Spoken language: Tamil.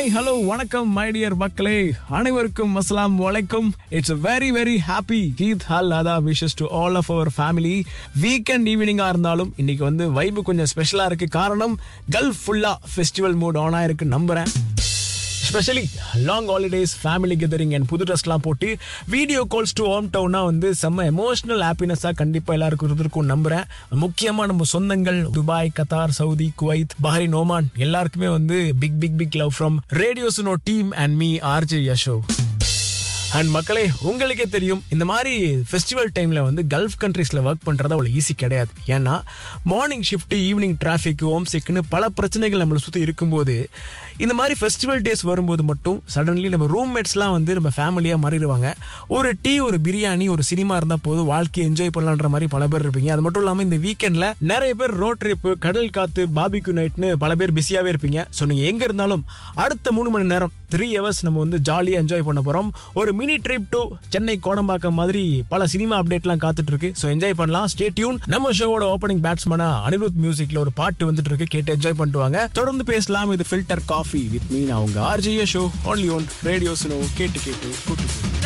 ஹாய் ஹலோ வணக்கம் மை டியர் மக்களே அனைவருக்கும் அஸ்லாம் வலைக்கும் it's very very happy Eid al Adha wishes to all of our family weekend ஈவினிங்கா இருந்தாலும் இன்னைக்கு வந்து வைபு கொஞ்சம் ஸ்பெஷலா இருக்கு காரணம் கல்ஃப் ஃபுல்லா ஃபெஸ்டிவல் மூட் ஆன் ஆயிருக்கு நம்புறேன் specially long holidays family gathering and புது ட்ரெஸ்லாம் போட்டு வீடியோ கால்ஸ் டு ஹோம் டவுனா வந்து செம்ம எமோஷனல் ஹாப்பினஸாக கண்டிப்பாக எல்லாருக்கும் இருந்திருக்கும் நம்புறேன் முக்கியமாக நம்ம சொந்தங்கள் Dubai Qatar Saudi Kuwait Bahrain Oman எல்லாருக்குமே வந்து big big big love from ரேடியோஸ்னோ team and me RJ Yasho and மக்களே உங்களுக்கே தெரியும் இந்த மாதிரி ஃபெஸ்டிவல் டைம்ல வந்து கல்ஃப் கண்ட்ரீஸ்ல ஒர்க் பண்றது அவ்வளவு ஈஸி கிடையாது ஏன்னா morning shift evening traffic home சிக்னு பல பிரச்சனைகள் நம்மளை சுற்றி இருக்கும்போது இந்த மாதிரி ஃபெஸ்டிவல் டேஸ் வரும்போது மட்டும் சடன்லி நம்ம ரூம்மேட்ஸ்லாம் வந்து நம்ம ஃபேமிலியாக மாறிடுவாங்க ஒரு டீ ஒரு பிரியாணி ஒரு சினிமா இருந்தால் போதும் வாழ்க்கையை என்ஜாய் பண்ணலான்ற மாதிரி பல பேர் இருப்பீங்க அது மட்டும் இல்லாமல் இந்த வீக்கெண்டில் நிறைய பேர் ரோட் ட்ரிப் கடல் காத்து பாபிக்யூ நைட்னு பல பேர் பிஸியாகவே இருப்பீங்க ஸோ நீங்கள் எங்கே இருந்தாலும் அடுத்த மூணு மணி நேரம் த்ரீ ஹவர்ஸ் நம்ம வந்து ஜாலியாக என்ஜாய் பண்ண போகிறோம் ஒரு mini trip to Chennai Kodambakkam மாதிரி பல சினிமா அப்டேட்லாம் காத்துட்டு இருக்கு ஸோ என்ஜாய் பண்ணலாம் ஸ்டே டியூன் நம்ம ஷோவோட ஓப்பனிங் பேட்ஸ்மேனா அனிருத் மியூசிக்ல ஒரு பாட்டு வந்துட்டு இருக்கு கேட்டு என்ஜாய் பண்ணிட்டு வாங்க தொடர்ந்து பேசலாம் இது ஃபில்டர் காஃபி வித் மீன் அவங்க R G A show only one radio கேட்டு கேட்டு கூட்டு